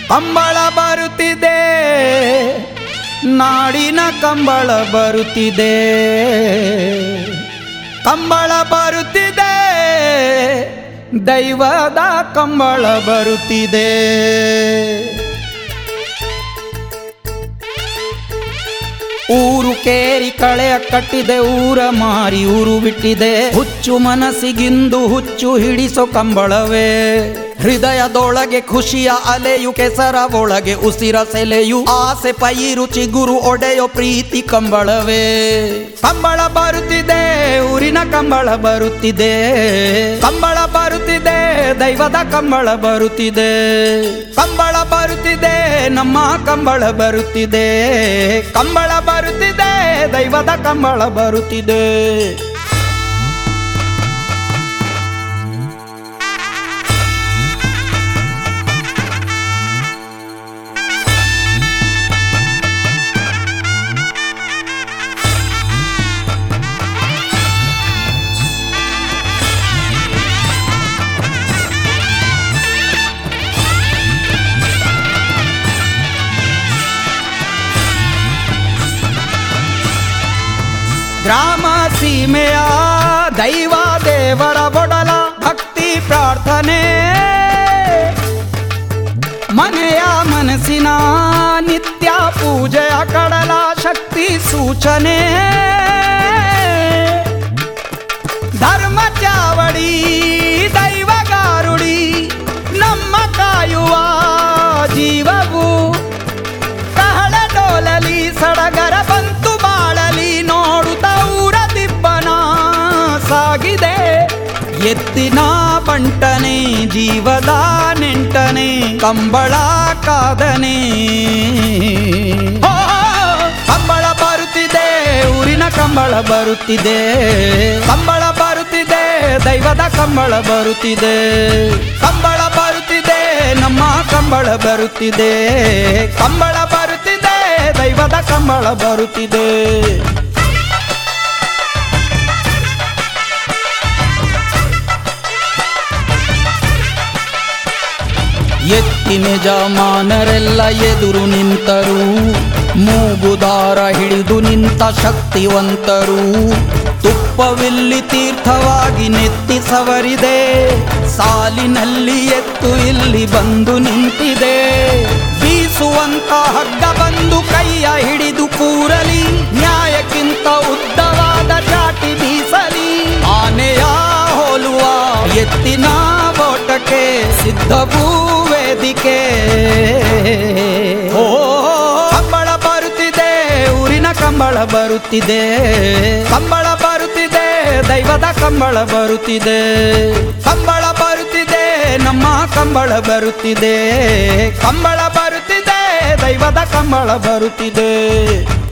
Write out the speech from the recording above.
ಕಂಬಳ ಬರುತ್ತಿದೆ ನಾಡಿನ ಕಂಬಳ ಬರುತ್ತಿದೆ ಕಂಬಳ ಬರುತ್ತಿದೆ ದೈವದ ಕಂಬಳ ಬರುತ್ತಿದೆ ಊರು ಕೇರಿ ಕಳೆಯ ಕಟ್ಟಿದೆ ಊರ ಮಾರಿ ಊರು ಬಿಟ್ಟಿದೆ ಹುಚ್ಚು ಮನಸ್ಸಿಗಿಂದು ಹುಚ್ಚು ಹಿಡಿಸೋ ಕಂಬಳವೇ ಹೃದಯದೊಳಗೆ ಖುಷಿಯ ಅಲೆಯು ಕೆಸರ ಒಳಗೆ ಉಸಿರ ಸೆಲೆಯು ಆಸೆ ಪೈರು ಚಿಗುರು ಒಡೆಯೋ ಪ್ರೀತಿ ಕಂಬಳವೇ ಕಂಬಳ ಬರುತ್ತಿದೆ ಊರಿನ ಕಂಬಳ ಬರುತ್ತಿದೆ ಕಂಬಳ ಬರುತ್ತಿದೆ ದೈವದ ಕಂಬಳ ಬರುತ್ತಿದೆ ಕಂಬಳ ಬರುತ್ತಿದೆ ನಮ್ಮ ಕಂಬಳ ಬರುತ್ತಿದೆ ಕಂಬಳ ಬರುತ್ತಿದೆ ದೈವದ ಕಂಬಳ ಬರುತ್ತಿದೆ ಗ್ರಾಮ ಸೀಮೆಯ ದೈವ ದೇವರ ಬೊಡಲ ಭಕ್ತಿ ಪ್ರಾರ್ಥನೆ ಮನೆಯ ಮನಸ್ಸಿನ ನಿತ್ಯ ಪೂಜೆಯ ಕಡಲ ಶಕ್ತಿ ಸೂಚನೆ ಧರ್ಮ ಚಾವಡಿ ದೈವ ಗಾರುಡಿ ನಮ್ಮ ಕಾಯುವ ಜೀವವು ಕಹಳ ಡೋಲಲಿ ಸಡಗರ ಬಂತು ಬಾಳಲಿ ನೋಡುತ್ತ ಊರ ದಿಬ್ಬನ ಸಾಗಿದೆ ಎತ್ತಿನ ಬಂಟನೆ ಜೀವದ ನೆಂಟನೆ ಕಂಬಳ ಕಾದನೆ ಹೋ, ಕಂಬಳ ಬರುತ್ತಿದೆ ಊರಿನ ಕಂಬಳ ಬರುತ್ತಿದೆ ಕಂಬಳ ಬರುತ್ತಿದೆ ದೈವದ ಕಂಬಳ ಬರುತ್ತಿದೆ ಕಂಬಳ ಬರುತ್ತಿದೆ ನಮ್ಮ ಕಂಬಳ ಬರುತ್ತಿದೆ ಕಂಬಳ ಬರುತ್ತಿದೆ ದೈವದ ಕಂಬಳ ಬರುತ್ತಿದೆ ಎತ್ತಿನ ಜಮಾನರೆಲ್ಲ ಎದುರು ನಿಂತರು ಮೂಗುದಾರ ಹಿಡಿದು ನಿಂತ ಶಕ್ತಿವಂತರು ತುಪ್ಪವಿಲ್ಲಿ ತೀರ್ಥವಾಗಿ ನೆತ್ತಿ ಸವರಿದೆ ಸಾಲಿನಲ್ಲಿ ಎತ್ತು ಇಲ್ಲಿ ಬಂದು ನಿಂತಿದೆ ಬೀಸುವಂತ ಹಗ್ಗ ಬಂದು ಕೈಯ ಹಿಡಿದು ಕೂರಲಿ ನ್ಯಾಯಕ್ಕಿಂತ ಉದ್ದವಾದ ಚಾಟಿ ಬೀಸಲಿ ಆನೆಯ ಹೋಲುವ ಎತ್ತಿನ ಓಟಕ್ಕೆ ಸಿದ್ಧವೂ ವೇದಿಕೆ ಓ ಕಂಬಳ ಬರುತ್ತಿದೆ ಊರಿನ ಕಂಬಳ ಬರುತ್ತಿದೆ ಕಂಬಳ ಬರುತ್ತಿದೆ ದೈವದ ಕಂಬಳ ಬರುತ್ತಿದೆ ಕಂಬಳ ಬರುತ್ತಿದೆ ನಮ್ಮ ಕಂಬಳ ಬರುತ್ತಿದೆ ಕಂಬಳ ಬರುತ್ತಿದೆ ದೈವದ ಕಂಬಳ ಬರುತ್ತಿದೆ